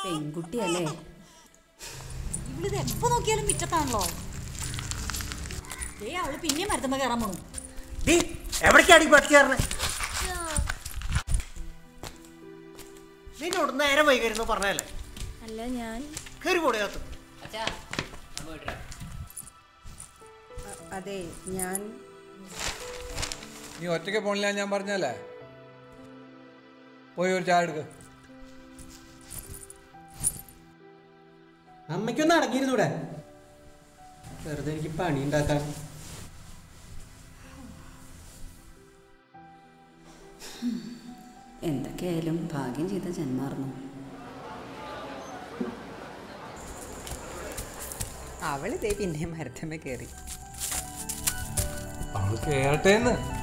പെൺകുട്ടിയല്ലേ ഇവളിത് എപ്പോ നോക്കിയാലും മിറ്റത്താണല്ലോ ദേ അവള് പിന്നെ മരത്തുമ്പോ കയറാൻ പോണു ഡീ എവിടേക്കാണ് ഈ പട്ടി കയറണേ നിന്നോട് നേരം വൈകരുന്നു പറഞ്ഞല്ലേ അല്ല ഞാൻ കയറി കൂടെയകത്ത് അതെ ഞാൻ നീ ഒറ്റയ്ക്ക് പോണില്ല ഞാൻ പറഞ്ഞല്ലേ പോയി ഒരു ചായ എടുക്ക് അമ്മയ്ക്കൊന്ന് അടങ്ങിയിരുന്നൂടെ വെറുതെ എനിക്ക് പണി ഉണ്ടാക്കാൻ എന്തൊക്കെയായാലും ഭാഗ്യം ചെയ്ത ജന്മാർന്നു അവളിതേ പിന്നെ മരത്തമ്മ കയറി അവൾ കേറട്ടെ എന്ന്